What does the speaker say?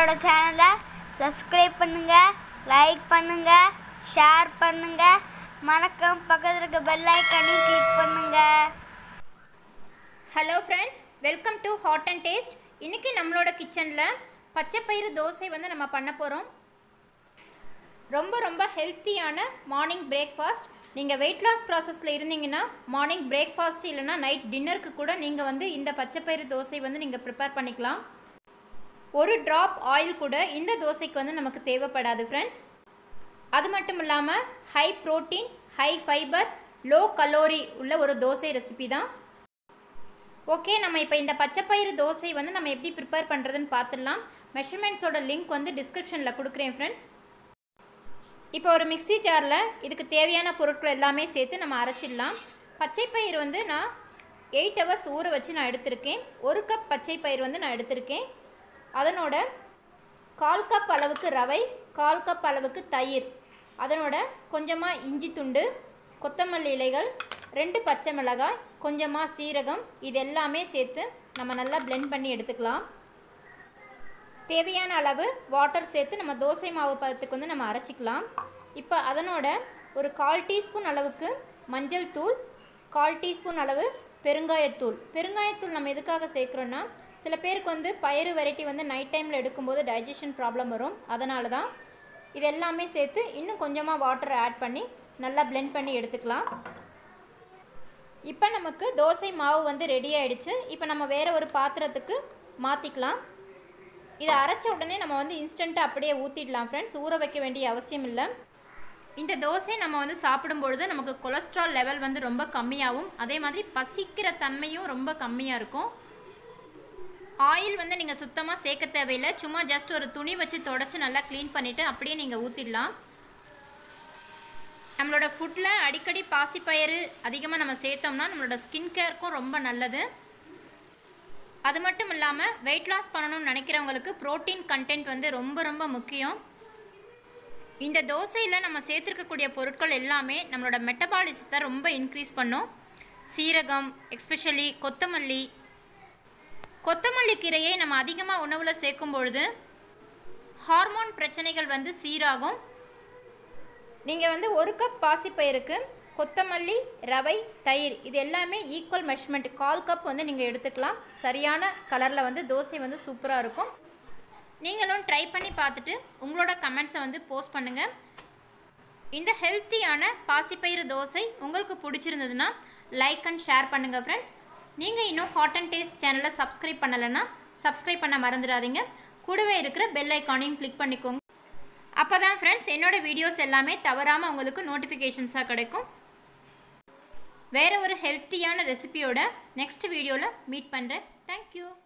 நம்மளோட சேனலை சப்ஸ்கிரைப் பண்ணுங்க லைக் பண்ணுங்க ஷேர் பண்ணுங்க மறக்காம பக்கத்தில் இருக்க பெல் ஐக்கானையும் கிளிக் பண்ணுங்க hello friends welcome to hot and taste இன்றைக்கி நம்மளோட கிச்சனில் பச்சைப்பயிறு தோசை வந்து நம்ம பண்ண போகிறோம் ரொம்ப ரொம்ப ஹெல்த்தியான மார்னிங் பிரேக்ஃபாஸ்ட் நீங்கள் வெயிட் லாஸ் ப்ராசஸில் இருந்தீங்கன்னா மார்னிங் பிரேக்ஃபாஸ்ட் இல்லைனா நைட் டின்னருக்கு கூட நீங்கள் வந்து இந்த பச்சைப்பயிறு தோசை வந்து நீங்கள் ப்ரிப்பேர் பண்ணிக்கலாம் ஒரு ட்ராப் ஆயில் கூட இந்த தோசைக்கு வந்து நமக்கு தேவைப்படாது ஃப்ரெண்ட்ஸ் அது மட்டும் இல்லாமல் high protein high fibre low calorie உள்ள ஒரு தோசை ரெசிபி தான் ஓகே நம்ம இப்போ இந்த பச்சைப்பயிறு தோசை வந்து நம்ம எப்படி ப்ரிப்பேர் பண்ணுறதுன்னு பார்த்துடலாம் மெஷர்மெண்ட்ஸோட லிங்க் வந்து டிஸ்கிரிப்ஷனில் கொடுக்குறேன் ஃப்ரெண்ட்ஸ் இப்போ ஒரு மிக்ஸி ஜாரில் இதுக்கு தேவையான பொருட்கள் எல்லாமே சேர்த்து நம்ம அரைச்சிடலாம் பச்சைப்பயிறு வந்து நான் எயிட் ஹவர்ஸ் ஊற வச்சு நான் எடுத்திருக்கேன் ஒரு கப் பச்சைப்பயிறு வந்து நான் எடுத்திருக்கேன் அதனோட கால் கப் அளவுக்கு ரவை கால் கப் அளவுக்கு தயிர் அதனோட கொஞ்சமாக இஞ்சி துண்டு கொத்தமல்லி இலைகள் ரெண்டு பச்சை மிளகாய் கொஞ்சமாக சீரகம் இது எல்லாமே சேர்த்து நம்ம நல்லா blend பண்ணி எடுத்துக்கலாம் தேவையான அளவு வாட்டர் சேர்த்து நம்ம தோசை மாவு பதத்துக்கு வந்து நம்ம அரைச்சிக்கலாம் இப்போ அதனோட ஒரு கால் டீஸ்பூன் அளவுக்கு மஞ்சள் தூள் கால் டீஸ்பூன் அளவு பெருங்காயத்தூள் பெருங்காயத்தூள் நம்ம எதுக்காக சேர்க்குறோன்னா சில பேருக்கு வந்து பயிறு வெரைட்டி வந்து நைட் டைமில் எடுக்கும்போது டைஜஷன் ப்ராப்ளம் வரும் அதனால தான் இது எல்லாமே சேர்த்து இன்னும் கொஞ்சமாக வாட்டரை ஆட் பண்ணி நல்லா blend பண்ணி எடுத்துக்கலாம் இப்போ நமக்கு தோசை மாவு வந்து ரெடி ஆயிடுச்சு இப்போ நம்ம வேறு ஒரு பாத்திரத்துக்கு மாற்றிக்கலாம் இதை அரைச்ச உடனே நம்ம வந்து இன்ஸ்டண்ட்டாக அப்படியே ஊற்றிடலாம் ஃப்ரெண்ட்ஸ் ஊற வைக்க வேண்டிய அவசியம் இல்லை இந்த தோசை நம்ம வந்து சாப்பிடும் பொழுது நமக்கு கொலஸ்ட்ரால் லெவல் வந்து ரொம்ப கம்மியாகும் அதே மாதிரி பசிக்கிற தன்மையும் ரொம்ப கம்மியாக இருக்கும் ஆயில் வந்து நீங்கள் சுத்தமாக சேர்க்க தேவையில்லை சும்மா ஜஸ்ட் ஒரு துணி வச்சு தொடச்சி நல்லா க்ளீன் பண்ணிவிட்டு அப்படியே நீங்கள் ஊற்றிடலாம் நம்மளோட ஃபுட்டில் அடிக்கடி பாசிப்பயிறு அதிகமாக நம்ம சேர்த்தோம்னா நம்மளோட ஸ்கின் கேருக்கும் ரொம்ப நல்லது அது மட்டும் இல்லாமல் வெயிட் லாஸ் பண்ணணும்னு நினைக்கிறவங்களுக்கு ப்ரோட்டீன் கண்டென்ட் வந்து ரொம்ப ரொம்ப முக்கியம் இந்த தோசையில் நம்ம சேர்த்துருக்கக்கூடிய பொருட்கள் எல்லாமே நம்மளோட மெட்டபாலிசத்தை ரொம்ப இன்க்ரீஸ் பண்ணும் சீரகம் எக்ஸ்பெஷலி கொத்தமல்லி கொத்தமல்லி கீரையை நம்ம அதிகமாக உணவில் சேர்க்கும் பொழுது ஹார்மோன் பிரச்சனைகள் வந்து சீராகும் நீங்கள் வந்து ஒரு கப் பாசிப்பயிருக்கு கொத்தமல்லி ரவை தயிர் இது எல்லாமே ஈக்குவல் மெஷர்மெண்ட் கால் கப் வந்து நீங்கள் எடுத்துக்கலாம் சரியான கலரில் வந்து தோசை வந்து சூப்பராக இருக்கும் நீங்களும் ட்ரை பண்ணி பார்த்துட்டு உங்களோட கமெண்ட்ஸை வந்து போஸ்ட் பண்ணுங்கள் இந்த ஹெல்த்தியான பாசிப்பயிறு தோசை உங்களுக்கு பிடிச்சிருந்ததுன்னா லைக் அண்ட் ஷேர் பண்ணுங்கள் ஃப்ரெண்ட்ஸ் நீங்கள் இன்னும் ஹாட் அண்ட் டேஸ்ட் சேனலை சப்ஸ்கிரைப் பண்ணலைன்னா சப்ஸ்கிரைப் பண்ண மறந்துடாதீங்க கூடவே இருக்கிற பெல் ஐக்கானையும் கிளிக் பண்ணிக்கோங்க அப்போ தான் ஃப்ரெண்ட்ஸ் என்னோட வீடியோஸ் எல்லாமே தவறாமல் உங்களுக்கு நோட்டிஃபிகேஷன்ஸாக கிடைக்கும் வேறு ஒரு ஹெல்த்தியான ரெசிபியோட நெக்ஸ்ட் வீடியோவில் மீட் பண்ணுறேன் தேங்க்யூ